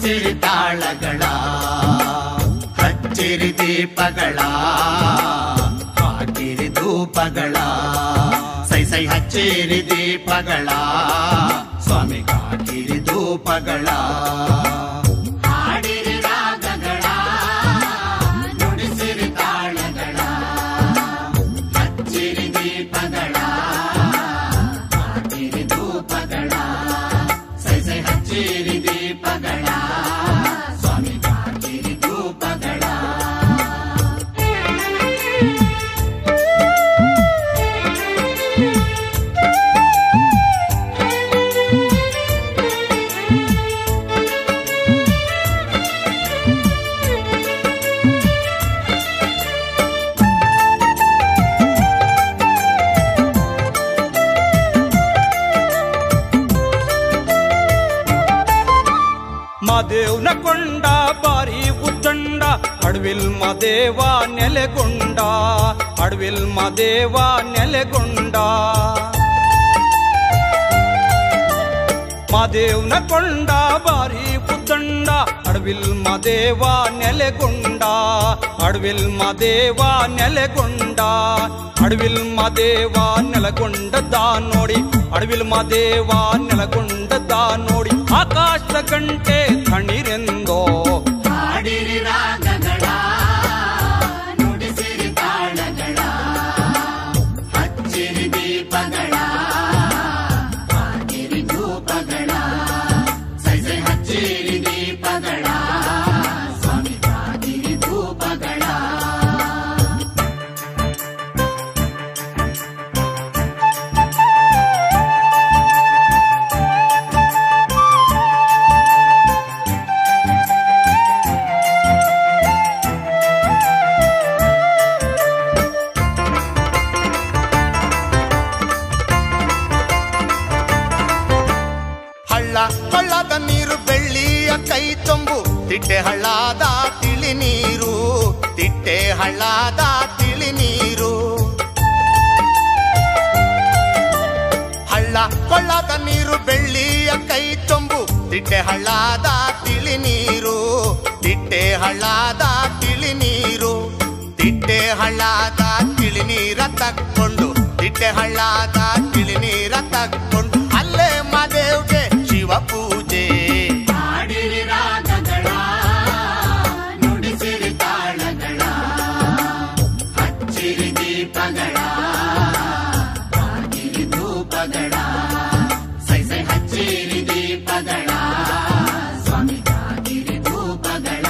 ನುಡಿಸಿರಿ ತಾಳಗಳ ಹಚ್ಚಿರಿ ದೀಪಗಳ ಹಾಕಿರಿ ಧೂಪಗಳ ಸೈ ಸೈ ಹಚ್ಚಿರಿ ದೀಪಗಳ ಸ್ವಾಮಿ ಹಾಕಿರಿ ಧೂಪಗಳ ಹಾಡಿರಿ ರಾಗಗಳ ನುಡಿಸಿರಿ ತಾಳಗಳ ಹಚ್ಚಿರಿ ದೀಪಗಳ ಹಾಕಿರಿ ಧೂಪಗಳ ಸೈ ಸೈ ಹಚ್ಚಿರಿ ದೀಪಗಳ ಸ್ವಾಮಿ ಹಾಕಿರಿ ಧೂಪಗಳ ಮಾದೇವ್ನ ಕೊಂಡ ಬಾರಿ ಉದ್ದಂಡ ಅಡವಿಲ್ ಮದೇವ ನೆಲೆಗೊಂಡ ಅಡವಿಲ್ ಮದೇವ ನೆಲೆಗೊಂಡ ಮಾದೇವ್ನ ಕೊಂಡ ಬಾರಿ ಉದ್ದಂಡ ಅಡವಿಲ್ ಮದೇವ ನೆಲೆಗೊಂಡ ಅಡವಿಲ್ ಮದೇವ ನೆಲೆಗೊಂಡ ಅಡವಿಲ್ ಮದೇವ ನೆಲಗೊಂಡದ ನೋಡಿ ಅಡವಿಲ್ ಮದೇವ ನೆಲಗೊಂಡದ ನೋಡಿ ಆಕಾಶ ಗಂಟೆ ತಣಿರೆಂದೋ ಹಾಡಿರಿ ರಾಗಗಳ ನುಡಿಸಿರಿ ತಾಳಗಳ ಹಚ್ಚಿರಿ ದೀಪಗಳ ಹಾಕಿರಿ ಧೂಪಗಳ ಸೈ ಸೈ ಹಚ್ಚಿರಿ ದೀಪಗಳ ಸ್ವಾಮಿ ಹಾಕಿರಿ ಧೂಪಗಳ ಹಳ್ಳ ಹಳ್ಳದ ನೀರು ಬೆಳ್ಳಿಯ ಕೈ ತುಂಬು ತಿಟ್ಟೆ ಹಳ್ಳದ ತಿಳಿ ನೀರು ತಿಟ್ಟೆ ಹಳ್ಳದ ತಿಳಿ ನೀರು ಹಳ್ಳ ಕೊಳ್ಳದ ನೀರು ಬೆಳ್ಳಿಯ ಕೈ ತುಂಬು ತಿಟ್ಟೆ ಹಳ್ಳದ ತಿಳಿ ನೀರು ತಿಟ್ಟೆ ಹಳ್ಳದ ತಿಳಿ ನೀರು ತಿಟ್ಟೆ ಹಳ್ಳದ ತಿಳಿ ನೀರ ತಕ್ಕೊಂಡು ತಿಟ್ಟೆ ಹಳ್ಳದ ತಿಳಿ ನೀರ ತಕ್ಕೊಂಡು ಅಲ್ಲೇ ಮದೇವ್ಗೆ ಶಿವ ಪೂಜೆ ಹಾಡಿರಿ ರಾಗಗಳ ನುಡಿಸಿರಿ ತಾಳಗಳ ಹಚ್ಚಿರಿ ದೀಪಗಳ ಹಾಕಿರಿ ಧೂಪಗಳ ಸೈ ಸೈ ಹಚ್ಚಿರಿ ದೀಪಗಳ ಸ್ವಾಮಿ ಹಾಕಿರಿ ಧೂಪಗಳ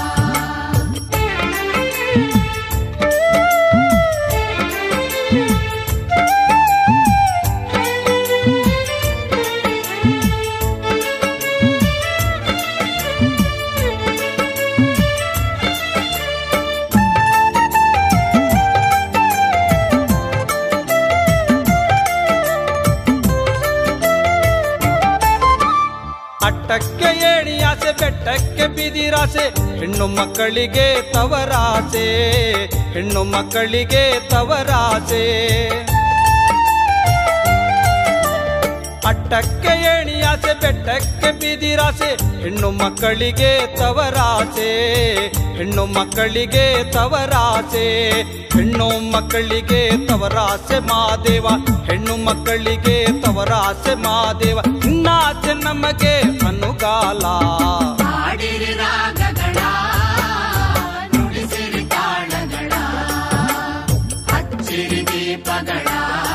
ಅಟ್ಟಕ್ಕೆ ಏಣಿ ಆಸೆ ಬೆಟ್ಟಕ್ಕೆ ಬಿದಿರಾಸೆ ಹೆಣ್ಣು ಮಕ್ಕಳಿಗೆ ತವರಾಸೆ ಹೆಣ್ಣು ಮಕ್ಕಳಿಗೆ ತವರಾಸೆ ಅಟ್ಟಕ್ಕೆ ಏಣಿ ಆಸೆ ಬೆಟ್ಟಕ್ಕೆ ಬಿದಿರಾಸೆ ಹೆಣ್ಣು ಮಕ್ಕಳಿಗೆ ತವರಾಸೆ ಹೆಣ್ಣು ಮಕ್ಕಳಿಗೆ ತವರಾಸೆ ಹೆಣ್ಣು ಮಕ್ಕಳಿಗೆ ತವರಾಸೆ ಮಾದೇವ ಹೆಣ್ಣು ಮಕ್ಕಳಿಗೆ ತವರಾಸೆ ಮಾದೇವ ಇನ್ನಾಸೆ ನಮಗೆ ಅನುಗಾಲ ಹಾಡಿರಿ ರಾಗಗಳ ನುಡಿಸಿರಿ ತಾಳಗಳ ಹಚ್ಚಿರಿ ದೀಪಗಳ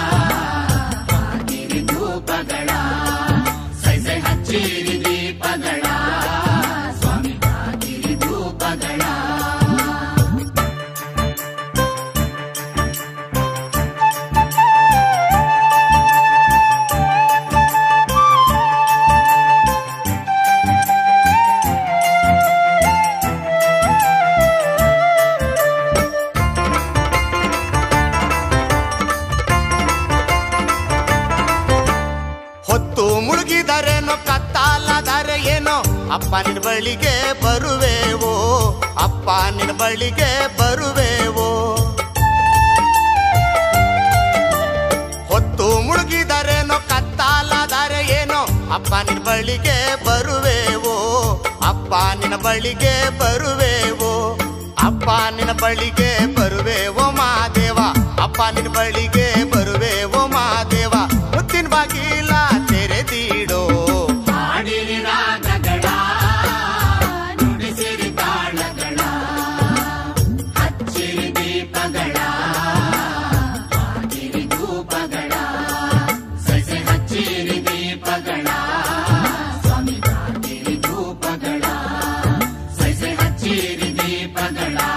ಹಾಕಿರಿ ಧೂಪಗಳ ಸೈ ಸೈ ಹಚ್ಚಿರಿ ದೀಪಗಳ ಸ್ವಾಮಿ ಹಾಕಿರಿ ಧೂಪಗಳ ಹೊತ್ತು ಮುಳುಗಿದರೇನೋ ಕತ್ತಾಲದರೆ ಏನೋ ಅಪ್ಪ ನಿನ್ ಬಳಿಗೆ ಬರುವೆವೋ ಅಪ್ಪ ನಿನ್ ಬಳಿಗೆ ಬರುವೆವೋ ಹೊತ್ತು ಮುಳುಗಿದರೇನೋ ಕತ್ತಾಲದರೆ ಏನೋ ಅಪ್ಪ ನಿನ್ ಬಳಿಗೆ ಬರುವೆವೋ ಅಪ್ಪ ನಿನ್ನ ಬಳಿಗೆ ಬರುವೆವೋ ಅಪ್ಪ ನಿನ್ನ ಬಳಿಗೆ ಬರುವೆವೋ ಮಾದೇವ ಅಪ್ಪ ನಿನ್ನ ಬಳಿಗೆ ಬರುವೆವೋ ಮಾದೇವ ಮುತ್ತಿನ ಬಾಗಿಲ ತೆರೆದೀಡೋ ಹಾಡಿರಿ ರಾಗಗಳ ನುಡಿಸಿರಿ ತಾಳಗಳ ಹಚ್ಚಿರಿ ದೀಪಗಳ ಹಾಕಿರಿ ಧೂಪಗಳ ಸೆಸೆ ಹಚ್ಚಿರಿ ದೀಪಗಳ ಸ್ವಾಮಿ ಹಾಕಿರಿ ಧೂಪಗಳ ಸೆಸೆ ಹಚ್ಚಿರಿ ದೀಪಗಳ